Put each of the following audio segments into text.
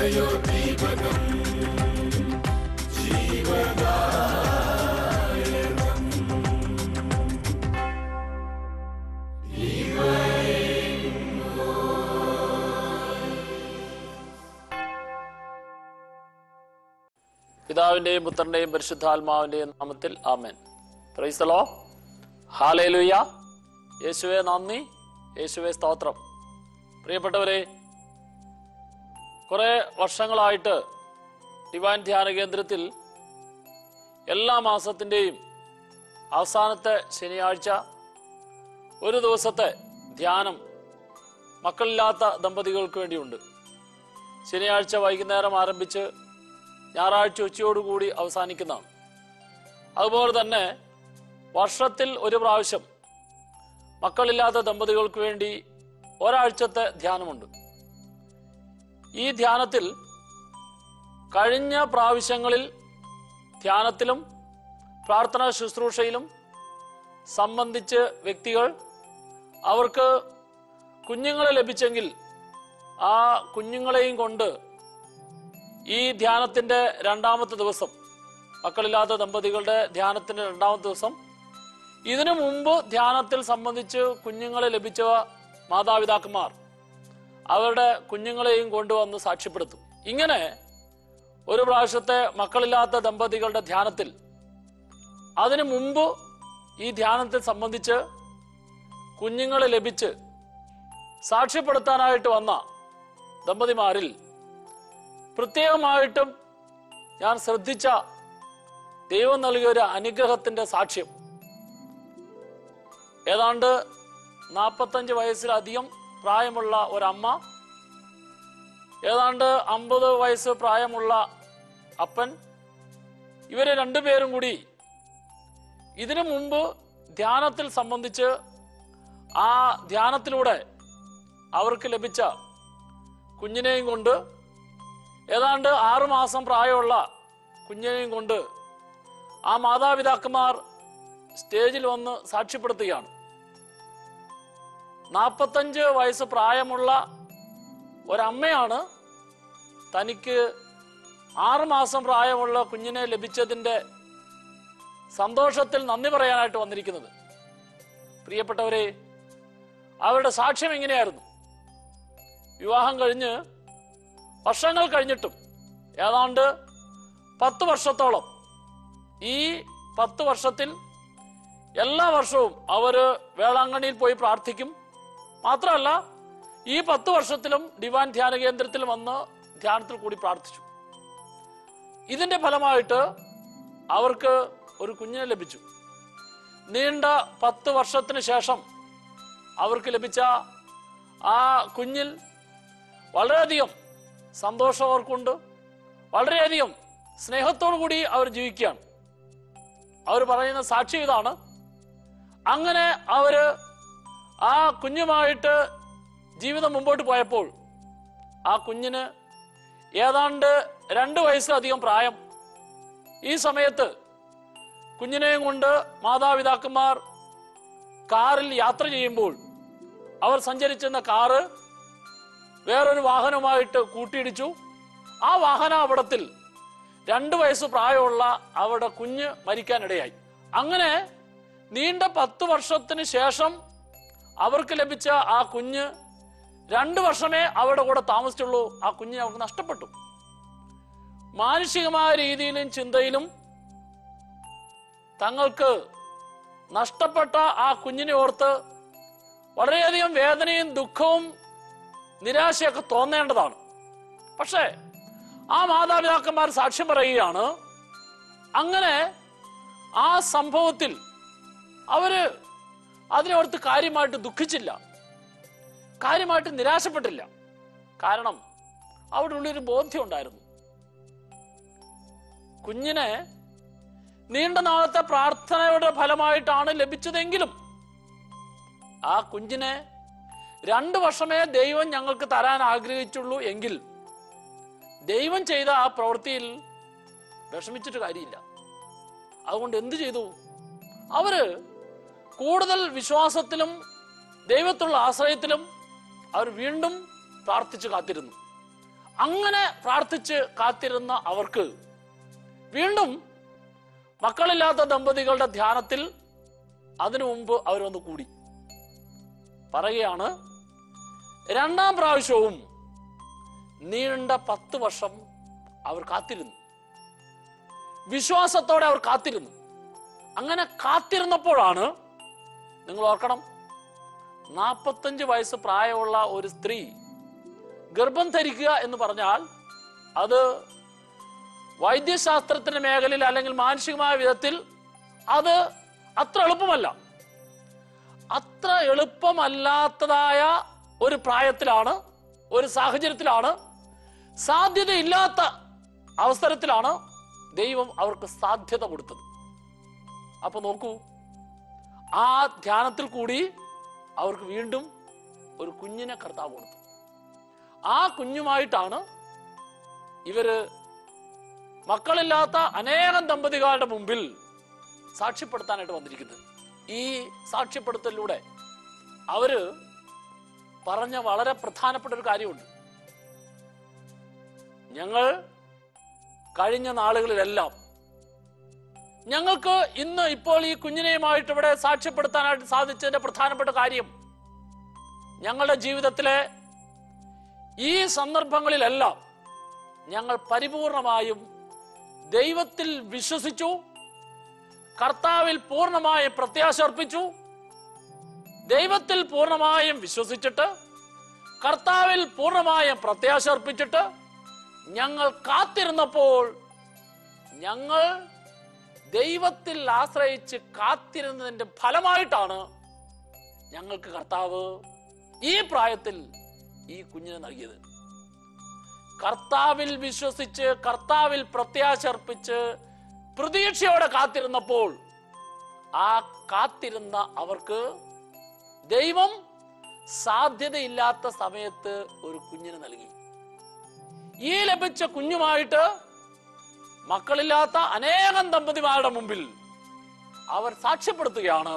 പിതാവിന്റെയും പുത്രന്റെയും പരിശുദ്ധാത്മാവിന്റെയും നാമത്തിൽ ആമേൻ പ്രൈസലോ ഹാലേലുയ്യ യേശുവെ നന്ദി യേശുവെ സ്തോത്രം പ്രിയപ്പെട്ടവരെ കുറെ വർഷങ്ങളായിട്ട് ഡിവൈൻ ധ്യാന കേന്ദ്രത്തിൽ എല്ലാ മാസത്തിൻ്റെയും അവസാനത്തെ ശനിയാഴ്ച ഒരു ദിവസത്തെ ധ്യാനം മക്കളില്ലാത്ത ദമ്പതികൾക്ക് വേണ്ടിയുണ്ട് ശനിയാഴ്ച വൈകുന്നേരം ആരംഭിച്ച് ഞായറാഴ്ച ഉച്ചയോടുകൂടി അവസാനിക്കുന്നതാണ് അതുപോലെ തന്നെ വർഷത്തിൽ ഒരു പ്രാവശ്യം മക്കളില്ലാത്ത ദമ്പതികൾക്ക് വേണ്ടി ഒരാഴ്ചത്തെ ധ്യാനമുണ്ട് ഈ ധ്യാനത്തിൽ കഴിഞ്ഞ പ്രാവശ്യങ്ങളിൽ ധ്യാനത്തിലും പ്രാർത്ഥനാ ശുശ്രൂഷയിലും സംബന്ധിച്ച് വ്യക്തികൾ അവർക്ക് കുഞ്ഞുങ്ങളെ ലഭിച്ചെങ്കിൽ ആ കുഞ്ഞുങ്ങളെയും കൊണ്ട് ഈ ധ്യാനത്തിന്റെ രണ്ടാമത്തെ ദിവസം മക്കളില്ലാത്ത ദമ്പതികളുടെ ധ്യാനത്തിന്റെ രണ്ടാമത്തെ ദിവസം ഇതിനു മുമ്പ് ധ്യാനത്തിൽ സംബന്ധിച്ച് കുഞ്ഞുങ്ങളെ ലഭിച്ച മാതാപിതാക്കന്മാർ അവരുടെ കുഞ്ഞുങ്ങളെയും കൊണ്ടുവന്ന് സാക്ഷ്യപ്പെടുത്തും ഇങ്ങനെ ഒരു പ്രാവശ്യത്തെ മക്കളില്ലാത്ത ദമ്പതികളുടെ ധ്യാനത്തിൽ അതിനു മുമ്പ് ഈ ധ്യാനത്തിൽ സംബന്ധിച്ച് കുഞ്ഞുങ്ങളെ ലഭിച്ച് സാക്ഷ്യപ്പെടുത്താനായിട്ട് വന്ന ദമ്പതിമാരിൽ പ്രത്യേകമായിട്ടും ഞാൻ ശ്രദ്ധിച്ച ദൈവം നൽകിയ ഒരു അനുഗ്രഹത്തിന്റെ സാക്ഷ്യം ഏതാണ്ട് നാൽപ്പത്തഞ്ച് വയസ്സിലധികം പ്രായമുള്ള ഒരമ്മ ഏതാണ്ട് അമ്പത് വയസ്സ് പ്രായമുള്ള അപ്പൻ ഇവര് രണ്ടുപേരും കൂടി ഇതിനു മുമ്പ് ധ്യാനത്തിൽ സംബന്ധിച്ച് ആ ധ്യാനത്തിലൂടെ അവർക്ക് ലഭിച്ച കുഞ്ഞിനെയും കൊണ്ട് ഏതാണ്ട് ആറുമാസം പ്രായമുള്ള കുഞ്ഞിനെയും കൊണ്ട് ആ മാതാപിതാക്കന്മാർ സ്റ്റേജിൽ വന്ന് സാക്ഷ്യപ്പെടുത്തുകയാണ് നാൽപ്പത്തഞ്ച് വയസ്സ് പ്രായമുള്ള ഒരമ്മയാണ് തനിക്ക് ആറുമാസം പ്രായമുള്ള കുഞ്ഞിനെ ലഭിച്ചതിൻ്റെ സന്തോഷത്തിൽ നന്ദി പറയാനായിട്ട് വന്നിരിക്കുന്നത് പ്രിയപ്പെട്ടവരെ അവരുടെ സാക്ഷ്യം എങ്ങനെയായിരുന്നു വിവാഹം കഴിഞ്ഞ് വർഷങ്ങൾ കഴിഞ്ഞിട്ടും ഏതാണ്ട് പത്ത് വർഷത്തോളം ഈ പത്ത് വർഷത്തിൽ എല്ലാ വർഷവും അവര് വേളാങ്കണ്ണിയിൽ പോയി പ്രാർത്ഥിക്കും മാത്രമല്ല ഈ പത്ത് വർഷത്തിലും ഡിവാൻ ധ്യാന കേന്ദ്രത്തിൽ വന്ന് ധ്യാനത്തിൽ കൂടി പ്രാർത്ഥിച്ചു ഇതിന്റെ ഫലമായിട്ട് അവർക്ക് ഒരു കുഞ്ഞിനെ ലഭിച്ചു നീണ്ട പത്ത് വർഷത്തിന് ശേഷം അവർക്ക് ലഭിച്ച ആ കുഞ്ഞിൽ വളരെയധികം സന്തോഷം അവർക്കുണ്ട് വളരെയധികം സ്നേഹത്തോടു കൂടി അവർ ജീവിക്കുകയാണ് അവർ പറയുന്ന സാക്ഷി ഇതാണ് അങ്ങനെ അവര് ആ കുഞ്ഞുമായിട്ട് ജീവിതം മുമ്പോട്ട് പോയപ്പോൾ ആ കുഞ്ഞിന് ഏതാണ്ട് രണ്ട് വയസ്സിലധികം പ്രായം ഈ സമയത്ത് കുഞ്ഞിനെയും കൊണ്ട് മാതാപിതാക്കന്മാർ കാറിൽ യാത്ര ചെയ്യുമ്പോൾ അവർ സഞ്ചരിച്ചിരുന്ന കാറ് വേറൊരു വാഹനവുമായിട്ട് കൂട്ടിയിടിച്ചു ആ വാഹനാപടത്തിൽ രണ്ട് വയസ്സ് പ്രായമുള്ള അവരുടെ കുഞ്ഞ് മരിക്കാനിടയായി അങ്ങനെ നീണ്ട പത്ത് വർഷത്തിന് ശേഷം അവർക്ക് ലഭിച്ച ആ കുഞ്ഞ് രണ്ട് വർഷമേ അവരുടെ കൂടെ താമസിച്ചുള്ളൂ ആ കുഞ്ഞിനെ അവർക്ക് നഷ്ടപ്പെട്ടു മാനുഷികമായ രീതിയിലും ചിന്തയിലും തങ്ങൾക്ക് നഷ്ടപ്പെട്ട ആ കുഞ്ഞിനെ ഓർത്ത് വളരെയധികം വേദനയും ദുഃഖവും നിരാശയൊക്കെ തോന്നേണ്ടതാണ് പക്ഷേ ആ മാതാപിതാക്കന്മാർ സാക്ഷ്യം പറയുകയാണ് അങ്ങനെ ആ സംഭവത്തിൽ അവര് അതിനോർത്ത് കാര്യമായിട്ട് ദുഃഖിച്ചില്ല കാര്യമായിട്ട് നിരാശപ്പെട്ടില്ല കാരണം അവിടെ ഉള്ളൊരു ബോധ്യം ഉണ്ടായിരുന്നു കുഞ്ഞിനെ നീണ്ട നാളത്തെ പ്രാർത്ഥനയുടെ ഫലമായിട്ടാണ് ലഭിച്ചതെങ്കിലും ആ കുഞ്ഞിനെ രണ്ടു വർഷമേ ദൈവം ഞങ്ങൾക്ക് തരാൻ ആഗ്രഹിച്ചുള്ളൂ എങ്കിൽ ദൈവം ചെയ്ത ആ പ്രവൃത്തിയിൽ വിഷമിച്ചിട്ട് കാര്യമില്ല അതുകൊണ്ട് എന്തു ചെയ്തു അവര് കൂടുതൽ വിശ്വാസത്തിലും ദൈവത്തുള്ള ആശ്രയത്തിലും അവർ വീണ്ടും പ്രാർത്ഥിച്ചു കാത്തിരുന്നു അങ്ങനെ പ്രാർത്ഥിച്ച് കാത്തിരുന്ന അവർക്ക് വീണ്ടും മക്കളില്ലാത്ത ദമ്പതികളുടെ ധ്യാനത്തിൽ അതിനു മുമ്പ് അവരൊന്ന് കൂടി പറയുകയാണ് രണ്ടാം പ്രാവശ്യവും നീണ്ട പത്ത് വർഷം അവർ കാത്തിരുന്നു വിശ്വാസത്തോടെ അവർ കാത്തിരുന്നു അങ്ങനെ കാത്തിരുന്നപ്പോഴാണ് നിങ്ങൾ ഓർക്കണം നാൽപ്പത്തഞ്ച് വയസ്സ് പ്രായമുള്ള ഒരു സ്ത്രീ ഗർഭം ധരിക്കുക എന്ന് പറഞ്ഞാൽ അത് വൈദ്യശാസ്ത്രത്തിന്റെ മേഖലയിൽ അല്ലെങ്കിൽ മാനസികമായ വിധത്തിൽ അത് അത്ര എളുപ്പമല്ല അത്ര എളുപ്പമല്ലാത്തതായ ഒരു പ്രായത്തിലാണ് ഒരു സാഹചര്യത്തിലാണ് സാധ്യതയില്ലാത്ത അവസരത്തിലാണ് ദൈവം അവർക്ക് സാധ്യത കൊടുത്തത് അപ്പൊ നോക്കൂ ആ ധ്യാനത്തിൽ കൂടി അവർക്ക് വീണ്ടും ഒരു കുഞ്ഞിനെ കർത്താവ് കൊടുത്തു ആ കുഞ്ഞുമായിട്ടാണ് ഇവര് മക്കളില്ലാത്ത അനേകം ദമ്പതികളുടെ മുമ്പിൽ സാക്ഷ്യപ്പെടുത്താനായിട്ട് വന്നിരിക്കുന്നത് ഈ സാക്ഷ്യപ്പെടുത്തലിലൂടെ അവര് പറഞ്ഞ വളരെ പ്രധാനപ്പെട്ട ഒരു കാര്യമുണ്ട് ഞങ്ങൾ കഴിഞ്ഞ നാളുകളിലെല്ലാം ഞങ്ങൾക്ക് ഇന്ന് ഇപ്പോൾ ഈ കുഞ്ഞിനെയുമായിട്ട് ഇവിടെ സാക്ഷ്യപ്പെടുത്താനായിട്ട് സാധിച്ചതിന്റെ പ്രധാനപ്പെട്ട കാര്യം ഞങ്ങളുടെ ജീവിതത്തിലെ ഈ സന്ദർഭങ്ങളിലെല്ലാം ഞങ്ങൾ പരിപൂർണമായും ദൈവത്തിൽ വിശ്വസിച്ചു കർത്താവിൽ പൂർണ്ണമായും പ്രത്യാശ അർപ്പിച്ചു ദൈവത്തിൽ പൂർണ്ണമായും വിശ്വസിച്ചിട്ട് കർത്താവിൽ പൂർണ്ണമായും പ്രത്യാശ അർപ്പിച്ചിട്ട് ഞങ്ങൾ കാത്തിരുന്നപ്പോൾ ഞങ്ങൾ ദൈവത്തിൽ ആശ്രയിച്ച് കാത്തിരുന്നതിന്റെ ഫലമായിട്ടാണ് ഞങ്ങൾക്ക് കർത്താവ് ഈ പ്രായത്തിൽ ഈ കുഞ്ഞിനെ നൽകിയത് കർത്താവിൽ വിശ്വസിച്ച് കർത്താവിൽ പ്രത്യാശ അർപ്പിച്ച് പ്രതീക്ഷയോടെ കാത്തിരുന്നപ്പോൾ ആ കാത്തിരുന്ന അവർക്ക് ദൈവം സാധ്യതയില്ലാത്ത സമയത്ത് ഒരു കുഞ്ഞിനെ നൽകി ഈ ലഭിച്ച കുഞ്ഞുമായിട്ട് മക്കളില്ലാത്ത അനേകം ദമ്പതിമാരുടെ മുമ്പിൽ അവർ സാക്ഷ്യപ്പെടുത്തുകയാണ്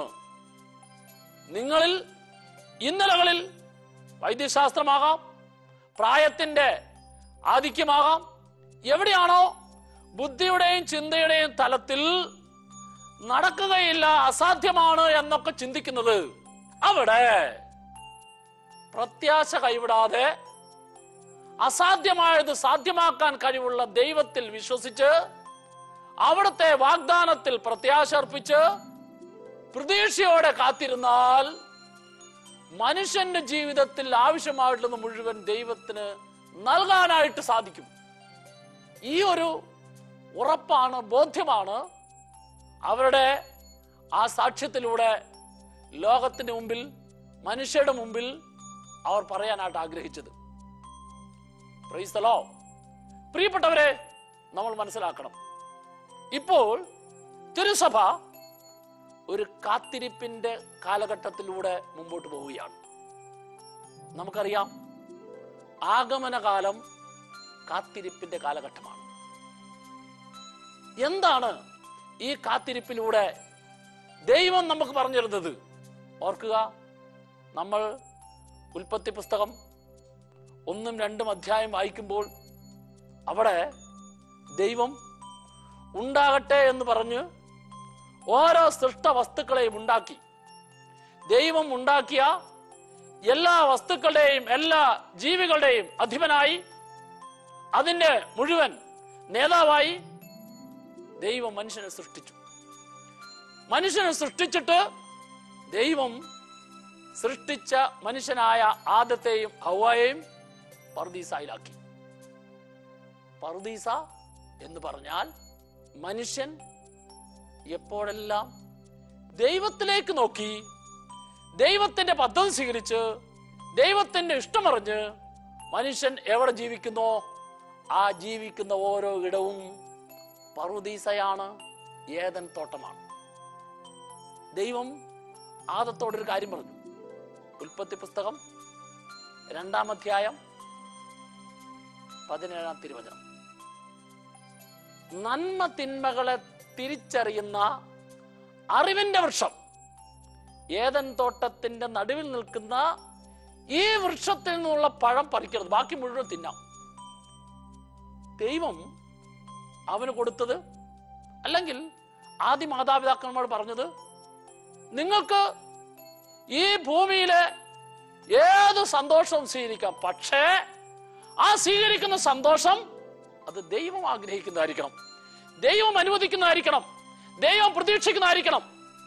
നിങ്ങളിൽ ഇന്നലകളിൽ വൈദ്യശാസ്ത്രമാകാം പ്രായത്തിന്റെ ആധിക്യമാകാം എവിടെയാണോ ബുദ്ധിയുടെയും ചിന്തയുടെയും തലത്തിൽ നടക്കുകയില്ല അസാധ്യമാണ് എന്നൊക്കെ ചിന്തിക്കുന്നത് അവിടെ പ്രത്യാശ കൈവിടാതെ അസാധ്യമായത് സാധ്യമാക്കാൻ കഴിവുള്ള ദൈവത്തിൽ വിശ്വസിച്ച് അവിടുത്തെ വാഗ്ദാനത്തിൽ പ്രത്യാശ അർപ്പിച്ച് പ്രതീക്ഷയോടെ കാത്തിരുന്നാൽ മനുഷ്യന്റെ ജീവിതത്തിൽ ആവശ്യമായിട്ടുള്ളത് മുഴുവൻ ദൈവത്തിന് നൽകാനായിട്ട് സാധിക്കും ഈ ഒരു ഉറപ്പാണ് ബോധ്യമാണ് അവരുടെ ആ സാക്ഷ്യത്തിലൂടെ ലോകത്തിന്റെ മുമ്പിൽ മനുഷ്യരുടെ മുമ്പിൽ അവർ പറയാനായിട്ട് ആഗ്രഹിച്ചത് പ്രൈസ്തലോ പ്രിയപ്പെട്ടവരെ നമ്മൾ മനസ്സിലാക്കണം ഇപ്പോൾ തിരുസഭ ഒരു കാത്തിരിപ്പിന്റെ കാലഘട്ടത്തിലൂടെ മുമ്പോട്ട് പോവുകയാണ് നമുക്കറിയാം ആഗമനകാലം കാത്തിരിപ്പിന്റെ കാലഘട്ടമാണ് എന്താണ് ഈ കാത്തിരിപ്പിലൂടെ ദൈവം നമുക്ക് പറഞ്ഞു തരുന്നത് ഓർക്കുക നമ്മൾ ഉൽപ്പത്തി പുസ്തകം ഒന്നും രണ്ടും അധ്യായം വായിക്കുമ്പോൾ അവിടെ ദൈവം ഉണ്ടാകട്ടെ എന്ന് പറഞ്ഞ് ഓരോ സൃഷ്ട വസ്തുക്കളെയും ഉണ്ടാക്കി ദൈവം ഉണ്ടാക്കിയ എല്ലാ വസ്തുക്കളുടെയും എല്ലാ ജീവികളുടെയും അധിപനായി അതിന്റെ മുഴുവൻ നേതാവായി ദൈവം മനുഷ്യനെ സൃഷ്ടിച്ചു മനുഷ്യനെ സൃഷ്ടിച്ചിട്ട് ദൈവം സൃഷ്ടിച്ച മനുഷ്യനായ ആദത്തെയും ഹൗവയെയും പർദീസായിലാക്കി പർദീസ എന്ന് പറഞ്ഞാൽ മനുഷ്യൻ എപ്പോഴെല്ലാം ദൈവത്തിലേക്ക് നോക്കി ദൈവത്തിന്റെ പദ്ധതി സ്വീകരിച്ച് ദൈവത്തിന്റെ ഇഷ്ടമറിഞ്ഞ് മനുഷ്യൻ എവിടെ ജീവിക്കുന്നോ ആ ജീവിക്കുന്ന ഓരോ ഇടവും പർവ്വതീസയാണ് ഏതൻ തോട്ടമാണ് ദൈവം ആദത്തോടൊരു കാര്യം പറഞ്ഞു ഉൽപ്പത്തി പുസ്തകം രണ്ടാം അധ്യായം പതിനേഴാം തിരുവചനം നന്മ തിന്മകളെ തിരിച്ചറിയുന്ന അറിവിന്റെ വൃക്ഷം ഏതൻ തോട്ടത്തിന്റെ നടുവിൽ നിൽക്കുന്ന ഈ വൃക്ഷത്തിൽ നിന്നുള്ള പഴം പറിക്കരുത് ബാക്കി മുഴുവൻ തിന്നാം ദൈവം അവന് കൊടുത്തത് അല്ലെങ്കിൽ ആദ്യ മാതാപിതാക്കന്മാർ പറഞ്ഞത് നിങ്ങൾക്ക് ഈ ഭൂമിയിലെ ഏത് സന്തോഷവും സ്വീകരിക്കാം പക്ഷേ ആ സ്വീകരിക്കുന്ന സന്തോഷം അത് ദൈവം ആഗ്രഹിക്കുന്നതായിരിക്കണം ദൈവം അനുവദിക്കുന്നതായിരിക്കണം ദൈവം പ്രതീക്ഷിക്കുന്നതായിരിക്കണം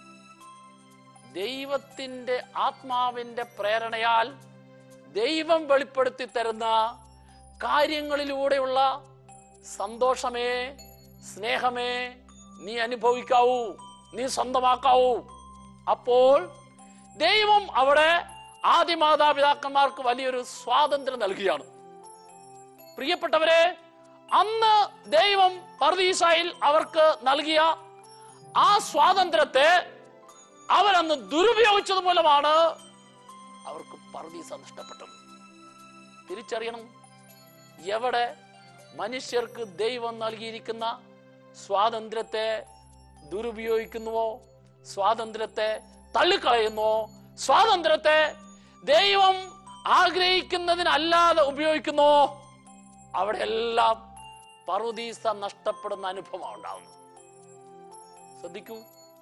ദൈവത്തിന്റെ ആത്മാവിന്റെ പ്രേരണയാൽ ദൈവം വെളിപ്പെടുത്തി തരുന്ന കാര്യങ്ങളിലൂടെയുള്ള സന്തോഷമേ സ്നേഹമേ നീ അനുഭവിക്കാവൂ നീ സ്വന്തമാക്കാവൂ അപ്പോൾ ദൈവം അവിടെ ആദ്യ മാതാപിതാക്കന്മാർക്ക് വലിയൊരു സ്വാതന്ത്ര്യം നൽകുകയാണ് പ്രിയപ്പെട്ടവരെ അന്ന് ദൈവം പർദീസായിൽ അവർക്ക് നൽകിയ ആ സ്വാതന്ത്ര്യത്തെ അവരന്ന് ദുരുപയോഗിച്ചത് മൂലമാണ് അവർക്ക് പർദീസ നഷ്ടപ്പെട്ടത് തിരിച്ചറിയണം എവിടെ മനുഷ്യർക്ക് ദൈവം നൽകിയിരിക്കുന്ന സ്വാതന്ത്ര്യത്തെ ദുരുപയോഗിക്കുന്നുവോ സ്വാതന്ത്ര്യത്തെ തള്ളിക്കളയുന്നുവോ സ്വാതന്ത്ര്യത്തെ ദൈവം ആഗ്രഹിക്കുന്നതിനല്ലാതെ ഉപയോഗിക്കുന്നുവോ അവിടെ എല്ലാം പറുദീസ നഷ്ടപ്പെടുന്ന അനുഭവമാണ് ഉണ്ടാവുന്നത് ശ്രദ്ധിക്കൂ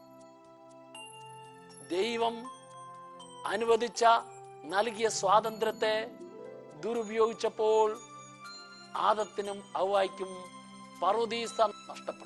ദൈവം അനുവദിച്ച നൽകിയ സ്വാതന്ത്ര്യത്തെ ദുരുപയോഗിച്ചപ്പോൾ ആദത്തിനും ഔവായ്ക്കും പറുദീസ നഷ്ടപ്പെട്ടു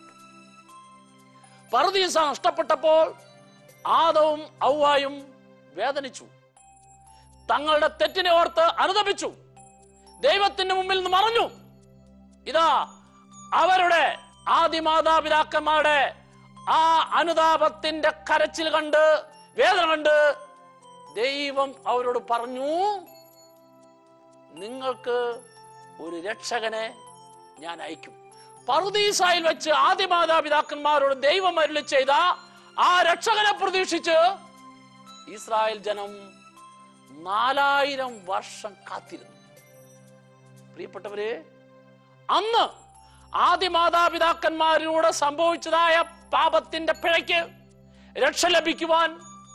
പറുദീസ നഷ്ടപ്പെട്ടപ്പോൾ ആദവും ഔവായും വേദനിച്ചു തങ്ങളുടെ തെറ്റിനെ ഓർത്ത് അനുദപിച്ചു ദൈവത്തിന്റെ മുമ്പിൽ നിന്ന് മറഞ്ഞു ഇതാ അവരുടെ ആദ്യ മാതാപിതാക്കന്മാരുടെ ആ അനുതാപത്തിന്റെ കരച്ചിൽ കണ്ട് വേദന കണ്ട് ദൈവം അവരോട് പറഞ്ഞു നിങ്ങൾക്ക് ഒരു രക്ഷകനെ ഞാൻ അയക്കും പറുദീസായിൽ വെച്ച് ആദ്യ മാതാപിതാക്കന്മാരോട് ദൈവം അരുളി ചെയ്ത ആ രക്ഷകനെ പ്രതീക്ഷിച്ച് ഇസ്രായേൽ ജനം നാലായിരം വർഷം കാത്തിരുന്നു പ്രിയപ്പെട്ടവരെ അന്ന് ആദ്യ മാതാപിതാക്കന്മാരിലൂടെ സംഭവിച്ചതായ പാപത്തിന്റെ പിഴയ്ക്ക് രക്ഷ ലഭിക്കുവാൻ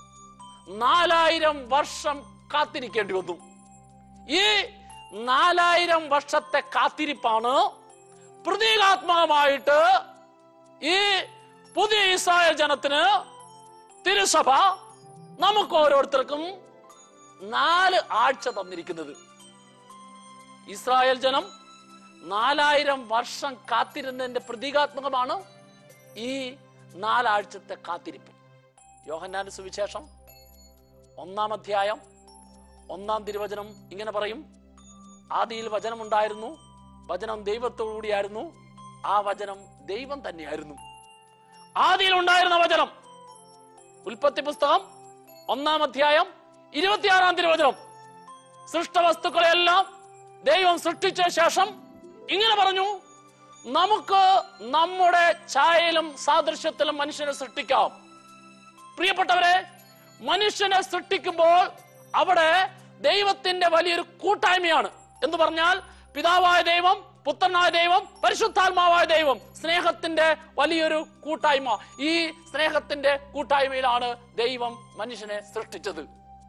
നാലായിരം വർഷം കാത്തിരിക്കേണ്ടി വന്നു ഈ നാലായിരം വർഷത്തെ കാത്തിരിപ്പാണ് പ്രതീകാത്മകമായിട്ട് ഈ പുതിയ ഇസ്രായേൽ ജനത്തിന് തിരുസഭ നമുക്ക് ഓരോരുത്തർക്കും നാല് ആഴ്ച തന്നിരിക്കുന്നത് ഇസ്രായേൽ ജനം നാലായിരം വർഷം കാത്തിരുന്നതിന്റെ പ്രതീകാത്മകമാണ് ഈ നാലാഴ്ചത്തെ കാത്തിരിപ്പ് യോഹന്നാന്റെ സുവിശേഷം ഒന്നാം അധ്യായം ഒന്നാം തിരുവചനം ഇങ്ങനെ പറയും ആദിയിൽ വചനമുണ്ടായിരുന്നു വചനം ദൈവത്തോടുകൂടിയായിരുന്നു ആ വചനം ദൈവം തന്നെയായിരുന്നു ആദിയിൽ ഉണ്ടായിരുന്ന വചനം ഉൽപ്പത്തി പുസ്തകം ഒന്നാം അധ്യായം ഇരുപത്തിയാറാം തിരുവചനം സൃഷ്ടവസ്തുക്കളെല്ലാം ദൈവം സൃഷ്ടിച്ച ശേഷം ഇങ്ങനെ പറഞ്ഞു നമുക്ക് നമ്മുടെ ഛായയിലും സാദൃശ്യത്തിലും മനുഷ്യനെ സൃഷ്ടിക്കാം പ്രിയപ്പെട്ടവരെ മനുഷ്യനെ സൃഷ്ടിക്കുമ്പോൾ അവിടെ ദൈവത്തിന്റെ വലിയൊരു കൂട്ടായ്മയാണ് എന്ന് പറഞ്ഞാൽ പിതാവായ ദൈവം പുത്രനായ ദൈവം പരിശുദ്ധാത്മാവായ ദൈവം സ്നേഹത്തിന്റെ വലിയൊരു കൂട്ടായ്മ ഈ സ്നേഹത്തിന്റെ കൂട്ടായ്മയിലാണ് ദൈവം മനുഷ്യനെ സൃഷ്ടിച്ചത്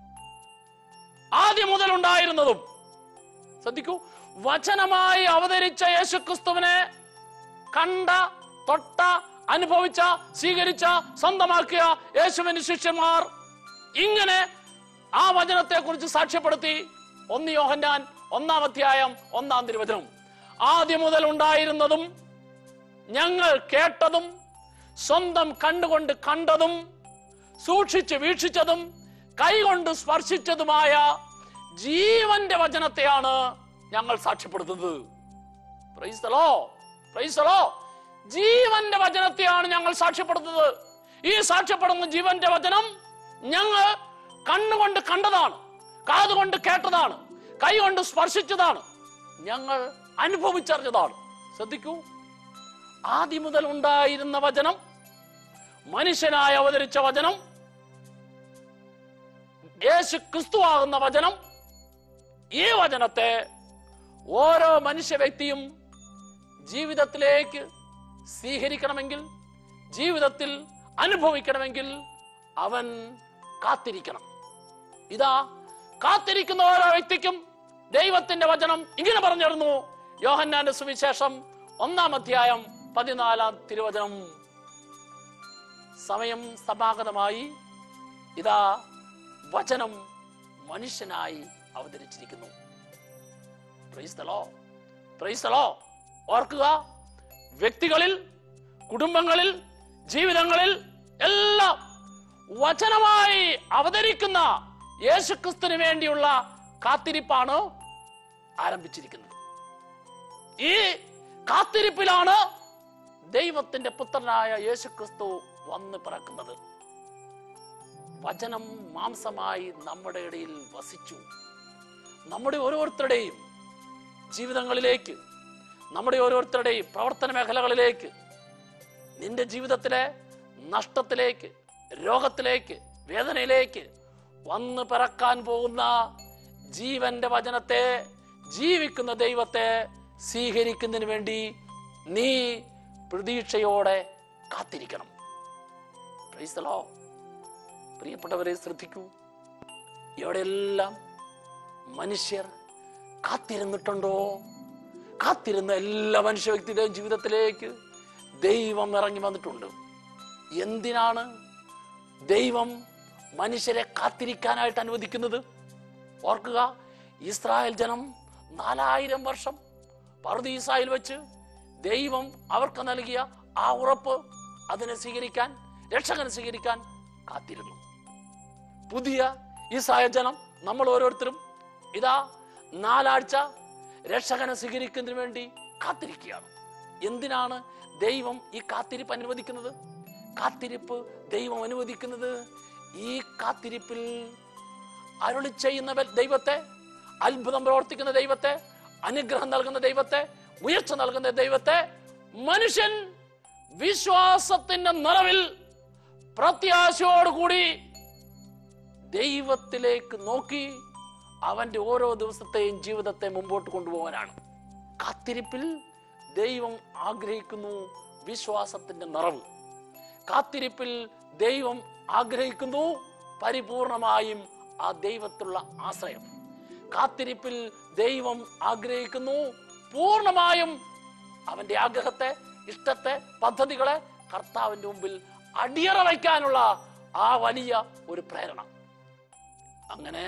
ആദ്യം മുതൽ ഉണ്ടായിരുന്നതും ശ്രദ്ധിക്കൂ വചനമായി അവതരിച്ച യേശുക്രിസ്തുവിനെ കണ്ട തൊട്ട അനുഭവിച്ച സ്വീകരിച്ച സ്വന്തമാക്കിയ യേശുവിന്റെ ശിഷ്യന്മാർ ഇങ്ങനെ ആ വചനത്തെ കുറിച്ച് സാക്ഷ്യപ്പെടുത്തി ഒന്ന് യോഹന്നാൻ ഒന്നാം അധ്യായം ഒന്നാം തിരുവചനം ആദ്യം മുതൽ ഉണ്ടായിരുന്നതും ഞങ്ങൾ കേട്ടതും സ്വന്തം കണ്ടുകൊണ്ട് കണ്ടതും സൂക്ഷിച്ച് വീക്ഷിച്ചതും കൈകൊണ്ട് സ്പർശിച്ചതുമായ ജീവന്റെ വചനത്തെയാണ് ഞങ്ങൾ സാക്ഷ്യപ്പെടുത്തുന്നത് പ്രൈസ്തലോ പ്രൈസ്തലോ ജീവന്റെ വചനത്തെയാണ് ഞങ്ങൾ സാക്ഷ്യപ്പെടുത്തുന്നത് ഈ സാക്ഷ്യപ്പെടുന്ന ജീവന്റെ വചനം ഞങ്ങൾ കണ്ണുകൊണ്ട് കണ്ടതാണ് കാതുകൊണ്ട് കേട്ടതാണ് കൈകൊണ്ട് സ്പർശിച്ചതാണ് ഞങ്ങൾ അനുഭവിച്ചറിഞ്ഞതാണ് ശ്രദ്ധിക്കൂ ആദ്യം മുതൽ ഉണ്ടായിരുന്ന വചനം മനുഷ്യനായി അവതരിച്ച വചനം യേശു ക്രിസ്തുവാകുന്ന വചനം ഈ വചനത്തെ ഓരോ മനുഷ്യ വ്യക്തിയും ജീവിതത്തിലേക്ക് സ്വീകരിക്കണമെങ്കിൽ ജീവിതത്തിൽ അനുഭവിക്കണമെങ്കിൽ അവൻ കാത്തിരിക്കണം ഇതാ കാത്തിരിക്കുന്ന ഓരോ വ്യക്തിക്കും ദൈവത്തിന്റെ വചനം ഇങ്ങനെ പറഞ്ഞിരുന്നു യോഹന്നാന്റെ സുവിശേഷം ഒന്നാം അധ്യായം പതിനാലാം തിരുവചനം സമയം സമാഗതമായി ഇതാ വചനം മനുഷ്യനായി അവതരിച്ചിരിക്കുന്നു Praise the Lord. Praise the Lord. ഓർക്കുക വ്യക്തികളിൽ കുടുംബങ്ങളിൽ ജീവിതങ്ങളിൽ എല്ലാം വചനമായി അവതരിക്കുന്ന യേശുക്രിസ്തുവിന് വേണ്ടിയുള്ള കാത്തിരിപ്പാണ് ആരംഭിച്ചിരിക്കുന്നത് ഈ കാത്തിരിപ്പിലാണ് ദൈവത്തിന്റെ പുത്രനായ യേശുക്രിസ്തു വന്ന് പിറക്കുന്നത് വചനം മാംസമായി നമ്മുടെ ഇടയിൽ വസിച്ചു നമ്മുടെ ഓരോരുത്തരുടെയും ജീവിതങ്ങളിലേക്ക് നമ്മുടെ ഓരോരുത്തരുടെയും പ്രവർത്തന മേഖലകളിലേക്ക് നിന്റെ ജീവിതത്തിലെ നഷ്ടത്തിലേക്ക് രോഗത്തിലേക്ക് വേദനയിലേക്ക് വന്ന് പിറക്കാൻ പോകുന്ന ജീവന്റെ വചനത്തെ ജീവിക്കുന്ന ദൈവത്തെ സ്വീകരിക്കുന്നതിന് വേണ്ടി നീ പ്രതീക്ഷയോടെ കാത്തിരിക്കണം Praise the Lord. പ്രിയപ്പെട്ടവരെ ശ്രദ്ധിക്കൂ എവിടെയെല്ലാം മനുഷ്യർ കാത്തിരുന്നിട്ടുണ്ടോ കാത്തിരുന്ന എല്ലാ മനുഷ്യ വ്യക്തിയുടെയും ജീവിതത്തിലേക്ക് ദൈവം ഇറങ്ങി വന്നിട്ടുണ്ട് എന്തിനാണ് ദൈവം മനുഷ്യരെ കാത്തിരിക്കാനായിട്ട് അനുവദിക്കുന്നത് ഓർക്കുക ഇസ്രായേൽ ജനം നാലായിരം വർഷം പർദീസായിൽ വെച്ച് ദൈവം അവർക്ക് നൽകിയ ആ ഉറപ്പ് അതിനെ സ്വീകരിക്കാൻ രക്ഷകനെ സ്വീകരിക്കാൻ കാത്തിരുന്നു പുതിയ ഇസ്രായേൽ ജനം നമ്മൾ ഓരോരുത്തരും ഇതാ നാലാഴ്ച രക്ഷകനെ സ്വീകരിക്കുന്നതിന് വേണ്ടി കാത്തിരിക്കുകയാണ് എന്തിനാണ് ദൈവം ഈ കാത്തിരിപ്പ് അനുവദിക്കുന്നത് കാത്തിരിപ്പ് ദൈവം അനുവദിക്കുന്നത് ഈ കാത്തിരിപ്പിൽ അരുളി ചെയ്യുന്ന വ- ദൈവത്തെ അത്ഭുതം പ്രവർത്തിക്കുന്ന ദൈവത്തെ അനുഗ്രഹം നൽകുന്ന ദൈവത്തെ ഉയർച്ച നൽകുന്ന ദൈവത്തെ മനുഷ്യൻ വിശ്വാസത്തിന്റെ നിറവിൽ പ്രത്യാശയോടുകൂടി ദൈവത്തിലേക്ക് നോക്കി അവന്റെ ഓരോ ദിവസത്തെയും ജീവിതത്തെ മുമ്പോട്ട് കൊണ്ടുപോകാനാണ് കാത്തിരിപ്പിൽ ദൈവം ആഗ്രഹിക്കുന്നു വിശ്വാസത്തിന്റെ നിറവ് കാത്തിരിപ്പിൽ ദൈവം ആഗ്രഹിക്കുന്നു പരിപൂർണമായും ആ ദൈവത്തിലുള്ള ആശ്രയം കാത്തിരിപ്പിൽ ദൈവം ആഗ്രഹിക്കുന്നു പൂർണ്ണമായും അവന്റെ ആഗ്രഹത്തെ ഇഷ്ടത്തെ പദ്ധതികളെ കർത്താവിന്റെ മുമ്പിൽ അടിയറ വയ്ക്കാനുള്ള ആ വലിയ ഒരു പ്രേരണ അങ്ങനെ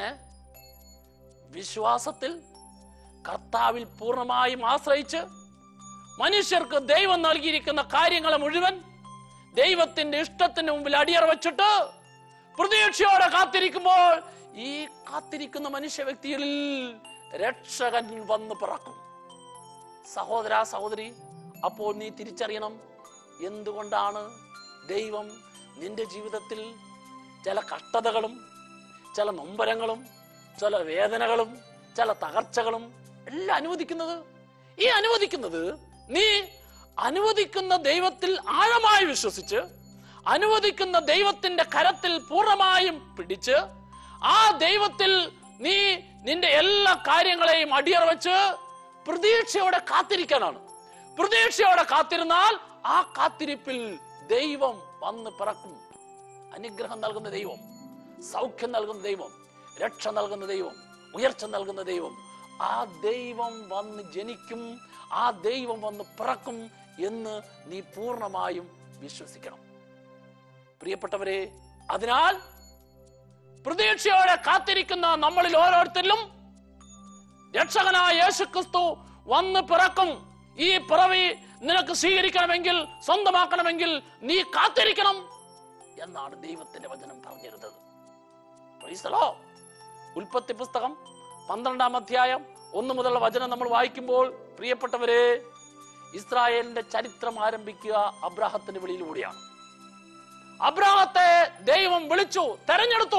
വിശ്വാസത്തിൽ കർത്താവിൽ പൂർണ്ണമായും ആശ്രയിച്ച് മനുഷ്യർക്ക് ദൈവം നൽകിയിരിക്കുന്ന കാര്യങ്ങളെ മുഴുവൻ ദൈവത്തിന്റെ ഇഷ്ടത്തിന് മുമ്പിൽ അടിയറ വെച്ചിട്ട് പ്രതീക്ഷയോടെ കാത്തിരിക്കുമ്പോൾ ഈ കാത്തിരിക്കുന്ന മനുഷ്യ വ്യക്തികളിൽ രക്ഷകൻ വന്ന് പിറക്കും സഹോദര സഹോദരി അപ്പോൾ നീ തിരിച്ചറിയണം എന്തുകൊണ്ടാണ് ദൈവം നിന്റെ ജീവിതത്തിൽ ചില കഷ്ടതകളും ചില നൊമ്പരങ്ങളും ചില വേദനകളും ചില തകർച്ചകളും എല്ലാം അനുവദിക്കുന്നത് ഈ അനുവദിക്കുന്നത് നീ അനുവദിക്കുന്ന ദൈവത്തിൽ ആഴമായി വിശ്വസിച്ച് അനുവദിക്കുന്ന ദൈവത്തിന്റെ കരത്തിൽ പൂർണ്ണമായും പിടിച്ച് ആ ദൈവത്തിൽ നീ നിന്റെ എല്ലാ കാര്യങ്ങളെയും അടിയറ വെച്ച് പ്രതീക്ഷയോടെ കാത്തിരിക്കാനാണ് പ്രതീക്ഷയോടെ കാത്തിരുന്നാൽ ആ കാത്തിരിപ്പിൽ ദൈവം വന്ന് പിറക്കും അനുഗ്രഹം നൽകുന്ന ദൈവം സൗഖ്യം നൽകുന്ന ദൈവം രക്ഷ നൽകുന്ന ദൈവം ഉയർച്ച നൽകുന്ന ദൈവം ആ ദൈവം വന്ന് ജനിക്കും ആ ദൈവം വന്ന് പിറക്കും എന്ന് നീ പൂർണ്ണമായും വിശ്വസിക്കണം പ്രിയപ്പെട്ടവരെ അതിനാൽ പ്രതീക്ഷയോടെ കാത്തിരിക്കുന്ന നമ്മളിൽ ഓരോരുത്തരിലും രക്ഷകനായ യേശുക്രിസ്തു വന്ന് പിറക്കും ഈ പിറവി നിനക്ക് സ്വീകരിക്കണമെങ്കിൽ സ്വന്തമാക്കണമെങ്കിൽ നീ കാത്തിരിക്കണം എന്നാണ് ദൈവത്തിന്റെ വചനം പറഞ്ഞിരുന്നത് Praise the Lord. ഉൽപ്പത്തി പുസ്തകം പന്ത്രണ്ടാം അധ്യായം ഒന്ന് മുതലുള്ള വചനം നമ്മൾ വായിക്കുമ്പോൾ പ്രിയപ്പെട്ടവരെ ഇസ്രായേലിന്റെ ചരിത്രം ആരംഭിക്കുക അബ്രാഹത്തിന്റെ വിളിയിലൂടെയാണ് അബ്രാഹത്തെ ദൈവം വിളിച്ചു തെരഞ്ഞെടുത്തു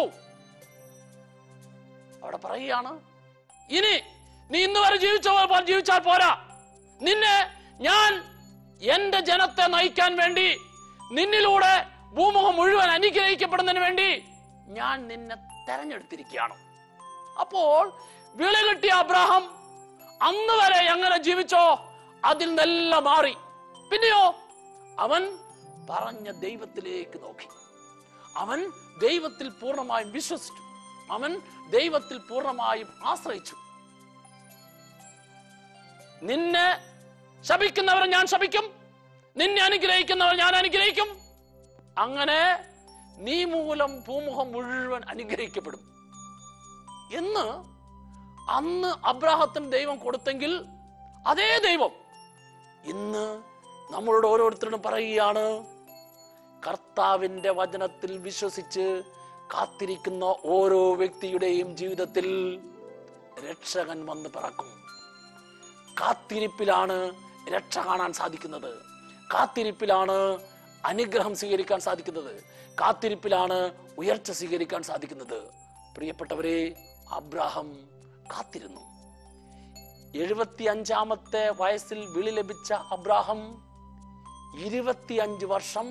അവിടെ പറയുകയാണ് ഇനി നീ ഇന്ന് വരെ ജീവിച്ച പോലെ ജീവിച്ചാൽ പോരാ നിന്നെ ഞാൻ എന്റെ ജനത്തെ നയിക്കാൻ വേണ്ടി നിന്നിലൂടെ ഭൂമുഖം മുഴുവൻ അനുഗ്രഹിക്കപ്പെടുന്നതിന് വേണ്ടി ഞാൻ നിന്നെ തെരഞ്ഞെടുത്തിരിക്കുകയാണ് അപ്പോൾ വിളി കിട്ടിയ അബ്രാഹം അന്ന് വരെ എങ്ങനെ ജീവിച്ചോ അതിൽ നിന്നെല്ലാം മാറി പിന്നെയോ അവൻ പറഞ്ഞ ദൈവത്തിലേക്ക് നോക്കി അവൻ ദൈവത്തിൽ പൂർണ്ണമായും വിശ്വസിച്ചു അവൻ ദൈവത്തിൽ പൂർണ്ണമായും ആശ്രയിച്ചു നിന്നെ ശപിക്കുന്നവരെ ഞാൻ ശപിക്കും നിന്നെ അനുഗ്രഹിക്കുന്നവർ ഞാൻ അനുഗ്രഹിക്കും അങ്ങനെ നീ മൂലം ഭൂമുഖം മുഴുവൻ അനുഗ്രഹിക്കപ്പെടും എന്ന് അന്ന് അബ്രാഹത്തിന് ദൈവം കൊടുത്തെങ്കിൽ അതേ ദൈവം ഇന്ന് നമ്മളോട് ഓരോരുത്തരും പറയുകയാണ് കർത്താവിന്റെ വചനത്തിൽ വിശ്വസിച്ച് കാത്തിരിക്കുന്ന ഓരോ വ്യക്തിയുടെയും ജീവിതത്തിൽ രക്ഷകൻ വന്ന് പിറക്കും കാത്തിരിപ്പിലാണ് രക്ഷ കാണാൻ സാധിക്കുന്നത് കാത്തിരിപ്പിലാണ് അനുഗ്രഹം സ്വീകരിക്കാൻ സാധിക്കുന്നത് കാത്തിരിപ്പിലാണ് ഉയർച്ച സ്വീകരിക്കാൻ സാധിക്കുന്നത് പ്രിയപ്പെട്ടവരെ അബ്രാഹം കാത്തിരുന്നു എഴുപത്തി അഞ്ചാമത്തെ വയസ്സിൽ വിളി ലഭിച്ച അബ്രാഹം ഇരുപത്തിയഞ്ച് വർഷം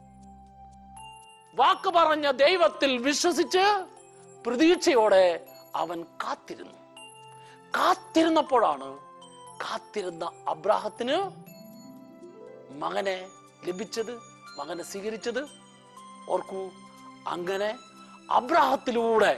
വാക്ക് പറഞ്ഞ ദൈവത്തിൽ വിശ്വസിച്ച് പ്രതീക്ഷയോടെ അവൻ കാത്തിരുന്നു കാത്തിരുന്നപ്പോഴാണ് കാത്തിരുന്ന അബ്രാഹത്തിന് മകനെ ലഭിച്ചത് മകനെ സ്വീകരിച്ചത് ഓർക്കൂ അങ്ങനെ അബ്രാഹത്തിലൂടെ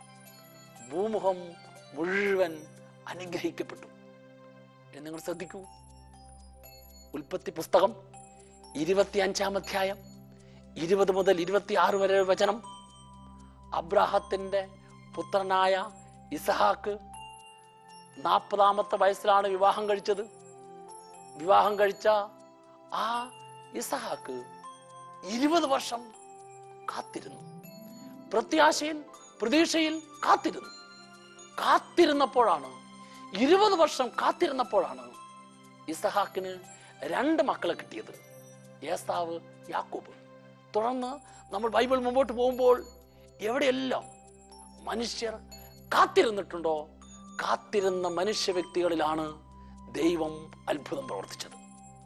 ഭൂമുഖം മുഴുവൻ അനുഗ്രഹിക്കപ്പെട്ടു എന്ന് നിങ്ങൾ ശ്രദ്ധിക്കൂ ഉൽപ്പത്തി പുസ്തകം ഇരുപത്തി അഞ്ചാം അധ്യായം ഇരുപത് മുതൽ ഇരുപത്തിയാറ് വരെ വചനം അബ്രാഹത്തിന്റെ പുത്രനായ ഇസഹാക്ക് നാൽപ്പതാമത്തെ വയസ്സിലാണ് വിവാഹം കഴിച്ചത് വിവാഹം കഴിച്ച ആ ഇസഹാക്ക് ഇരുപത് വർഷം കാത്തിരുന്നു പ്രത്യാശയിൽ പ്രതീക്ഷയിൽ കാത്തിരുന്നു കാത്തിരുന്നപ്പോഴാണ് ഇരുപത് വർഷം കാത്തിരുന്നപ്പോഴാണ് ഇസഹാക്കിന് രണ്ട് മക്കളെ കിട്ടിയത് ഏസാവ് യാക്കോബ് തുടർന്ന് നമ്മൾ ബൈബിൾ മുമ്പോട്ട് പോകുമ്പോൾ എവിടെയെല്ലാം മനുഷ്യർ കാത്തിരുന്നിട്ടുണ്ടോ കാത്തിരുന്ന മനുഷ്യ വ്യക്തികളിലാണ് ദൈവം അത്ഭുതം പ്രവർത്തിച്ചത്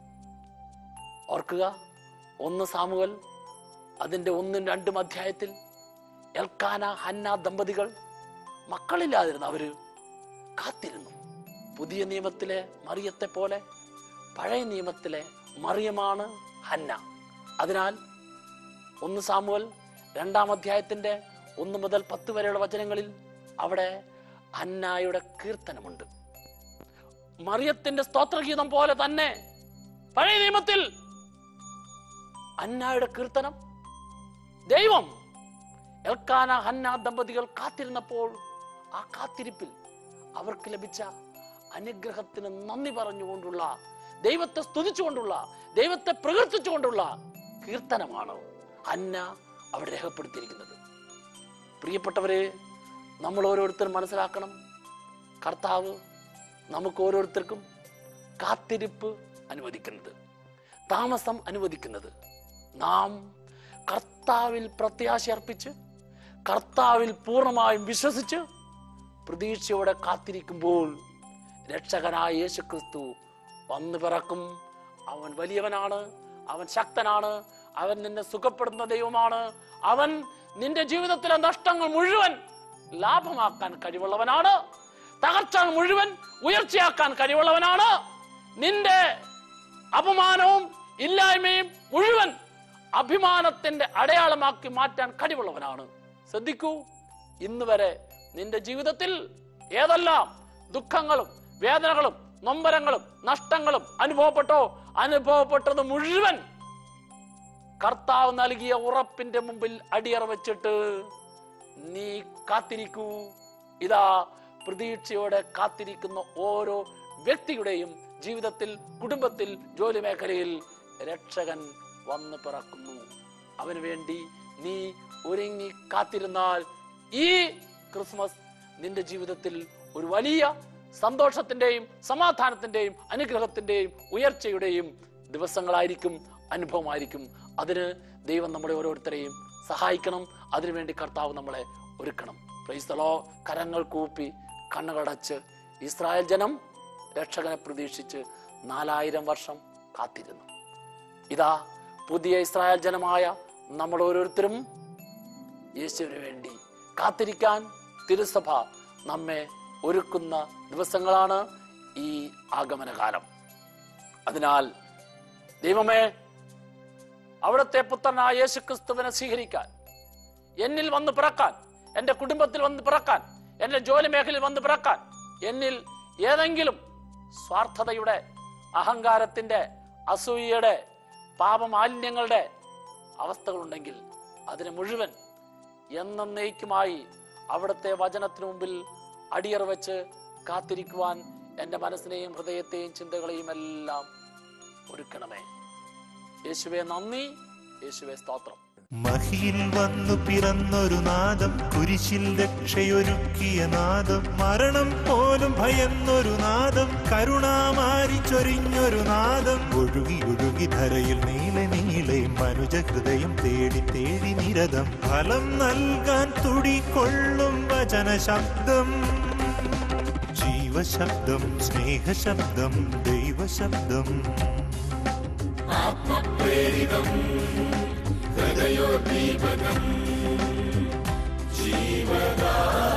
ഓർക്കുക ഒന്ന് സാമുവൽ അതിന്റെ ഒന്നും രണ്ടും അധ്യായത്തിൽ എൽക്കാന ഹന്ന ദമ്പതികൾ മക്കളില്ലാതിരുന്ന അവര് കാത്തിരുന്നു പുതിയ നിയമത്തിലെ മറിയത്തെ പോലെ പഴയ നിയമത്തിലെ മറിയമാണ് ഹന്ന അതിനാൽ ഒന്ന് സാമുവൽ രണ്ടാം അധ്യായത്തിന്റെ ഒന്ന് മുതൽ പത്ത് വരെയുള്ള വചനങ്ങളിൽ അവിടെ ഹന്നായുടെ കീർത്തനമുണ്ട് മറിയത്തിന്റെ സ്തോത്രഗീതം പോലെ തന്നെ പഴയ നിയമത്തിൽ അന്നായുടെ കീർത്തനം ദൈവം എൽക്കാന ഹന്ന ദമ്പതികൾ കാത്തിരുന്നപ്പോൾ ആ കാത്തിരിപ്പിൽ അവർക്ക് ലഭിച്ച അനുഗ്രഹത്തിന് നന്ദി പറഞ്ഞുകൊണ്ടുള്ള ദൈവത്തെ സ്തുതിച്ചുകൊണ്ടുള്ള ദൈവത്തെ പ്രകീർത്തിച്ചുകൊണ്ടുള്ള കീർത്തനമാണ് ഹന്ന അവിടെ രേഖപ്പെടുത്തിയിരിക്കുന്നത് പ്രിയപ്പെട്ടവരെ നമ്മൾ ഓരോരുത്തരും മനസ്സിലാക്കണം കർത്താവ് നമുക്ക് ഓരോരുത്തർക്കും കാത്തിരിപ്പ് അനുവദിക്കുന്നത് താമസം അനുവദിക്കുന്നത് നാം കർത്താവിൽ പ്രത്യാശ അർപ്പിച്ച് കർത്താവിൽ പൂർണ്ണമായും വിശ്വസിച്ച് പ്രതീക്ഷയോടെ കാത്തിരിക്കുമ്പോൾ രക്ഷകനായ യേശു ക്രിസ്തു വന്നു പിറക്കും അവൻ വലിയവനാണ് അവൻ ശക്തനാണ് അവൻ നിന്നെ സുഖപ്പെടുന്ന ദൈവമാണ് അവൻ നിന്റെ ജീവിതത്തിലെ നഷ്ടങ്ങൾ മുഴുവൻ ലാഭമാക്കാൻ കഴിവുള്ളവനാണ് തകർച്ചകൾ മുഴുവൻ ഉയർച്ചയാക്കാൻ കഴിവുള്ളവനാണ് നിന്റെ അപമാനവും ഇല്ലായ്മയും മുഴുവൻ അഭിമാനത്തിന്റെ അടയാളമാക്കി മാറ്റാൻ കഴിവുള്ളവനാണ് ശ്രദ്ധിക്കൂ ഇന്ന് വരെ നിന്റെ ജീവിതത്തിൽ ഏതെല്ലാം ദുഃഖങ്ങളും വേദനകളും നൊമ്പരങ്ങളും നഷ്ടങ്ങളും അനുഭവപ്പെട്ടോ അനുഭവപ്പെട്ടത് മുഴുവൻ കർത്താവ് നൽകിയ ഉറപ്പിന്റെ മുമ്പിൽ അടിയറ വെച്ചിട്ട് നീ കാത്തിരിക്കൂ ഇതാ പ്രതീക്ഷയോടെ കാത്തിരിക്കുന്ന ഓരോ വ്യക്തിയുടെയും ജീവിതത്തിൽ കുടുംബത്തിൽ ജോലി മേഖലയിൽ രക്ഷകൻ വന്നു പിറക്കുന്നു അവന് വേണ്ടി നീ ഒരുങ്ങി കാത്തിരുന്നാൽ ഈ ക്രിസ്മസ് നിന്റെ ജീവിതത്തിൽ ഒരു വലിയ സന്തോഷത്തിന്റെയും സമാധാനത്തിന്റെയും അനുഗ്രഹത്തിന്റെയും ഉയർച്ചയുടെയും ദിവസങ്ങളായിരിക്കും അനുഭവമായിരിക്കും അതിന് ദൈവം നമ്മളെ ഓരോരുത്തരെയും സഹായിക്കണം അതിനുവേണ്ടി കർത്താവ് നമ്മളെ ഒരുക്കണം പ്രൈസ്തലോ കരങ്ങൾ കൂപ്പി കണ്ണുകടച്ച് ഇസ്രായേൽ ജനം രക്ഷകനെ പ്രതീക്ഷിച്ച് നാലായിരം വർഷം കാത്തിരുന്നു ഇതാ പുതിയ ഇസ്രായേൽ ജനമായ നമ്മൾ ഓരോരുത്തരും യേശുവിന് വേണ്ടി കാത്തിരിക്കാൻ തിരുസഭ നമ്മെ ഒരുക്കുന്ന ദിവസങ്ങളാണ് ഈ ആഗമനകാലം അതിനാൽ ദൈവമേ അവിടുത്തെ പുത്രനായ യേശു ക്രിസ്തുവിനെ സ്വീകരിക്കാൻ എന്നിൽ വന്ന് പിറക്കാൻ എന്റെ കുടുംബത്തിൽ വന്ന് പിറക്കാൻ എന്റെ ജോലി മേഖലയിൽ വന്ന് പിറക്കാൻ എന്നിൽ ഏതെങ്കിലും സ്വാർത്ഥതയുടെ അഹങ്കാരത്തിന്റെ അസൂയയുടെ പാപമാലിന്യങ്ങളുടെ അവസ്ഥകളുണ്ടെങ്കിൽ അതിനെ മുഴുവൻ എന്നേക്കുമായി അവിടുത്തെ വചനത്തിനു മുമ്പിൽ അടിയറ വെച്ച് കാത്തിരിക്കുവാൻ എൻ്റെ മനസ്സിനെയും ഹൃദയത്തെയും ചിന്തകളെയും എല്ലാം ഒരുക്കണമേ യേശുവെ നന്ദി യേശുവെ സ്തോത്രം മഹിയിൽ വന്നു പിറന്നൊരു നാദം കുരിശിൽ രക്ഷയൊരുക്കിയ നാദം മരണം പോലും ഭയന്നൊരു നാദം കരുണാമാരി ചൊരിഞ്ഞൊരു നാദം ഒഴുകി ഒഴുകി ധരയിൽ നീളെ നീളെ മനുജ ഹൃദയം തേടി തേടി നിരതം ഫലം നൽകാൻ തുടികൊള്ളും വചന ശബ്ദം ജീവശബ്ദം സ്നേഹശബ്ദം ദൈവശബ്ദം ഹൃദയോദ്ദീപകം ജീവദാ